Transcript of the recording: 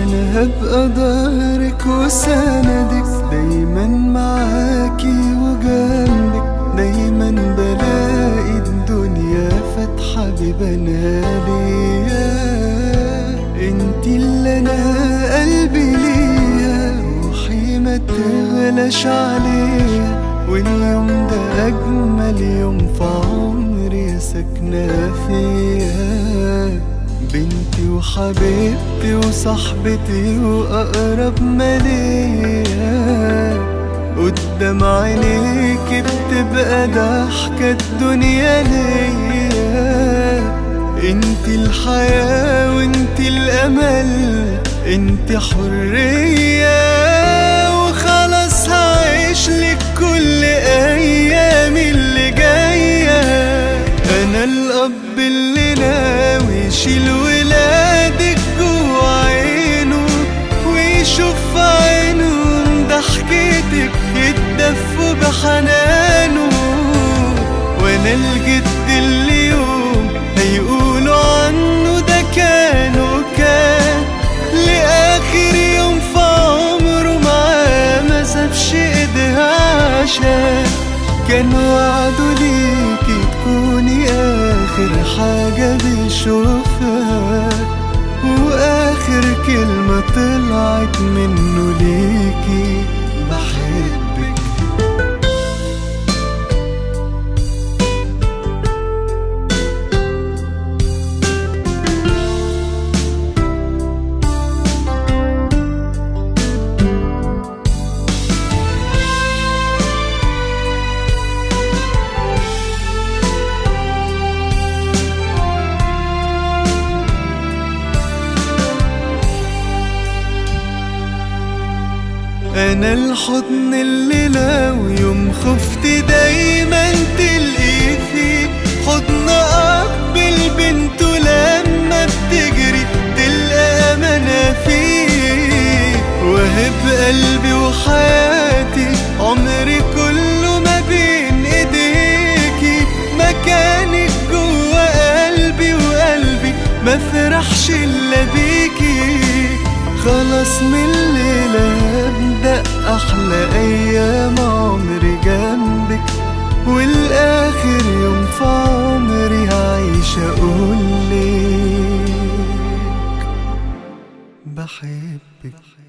انا هبقى ظهرك وسندك دايما معاكي وجنبك دايما بلاقي الدنيا فاتحة ببنا ليا انتي اللي انا قلبي ليا روحي ما تغلاش عليا واليوم ده اجمل يوم في عمري ساكنة فيا بنتي وحبيبتي وصاحبتي وأقرب ما ليا قدام عينيك بتبقى ضحكة الدنيا ليا انتي الحياة وانتي الأمل انتي حرية وخلاص هعيش لك كل أيامي اللي جاية أنا الأب اللي ناوي يشيل ولادك جوا عينه ويشوف في عينهم ضحكتك يتدفوا بحنانه وأنا الجد اللي يوم هيقولوا عنه ده كان وكان لآخر يوم في عمره معاه ما سابش ايديها عشان كان وعده ليكي تكوني آخر حاجة بيشوفها وآخر كلمة طلعت منه ليكي بحبك انا الحضن اللي لو يوم خفت دايما تلقي فيه حضن اب البنت لما بتجري تلقى امانه فيه وهب قلبي وحياتي عمري كله ما بين ايديكي مكانك جوا قلبي وقلبي ما فرحش الا بيكي خلاص من الليلة هبدأ أحلى أيام عمري جنبك والآخر يوم في عمري هعيش أقولك بحبك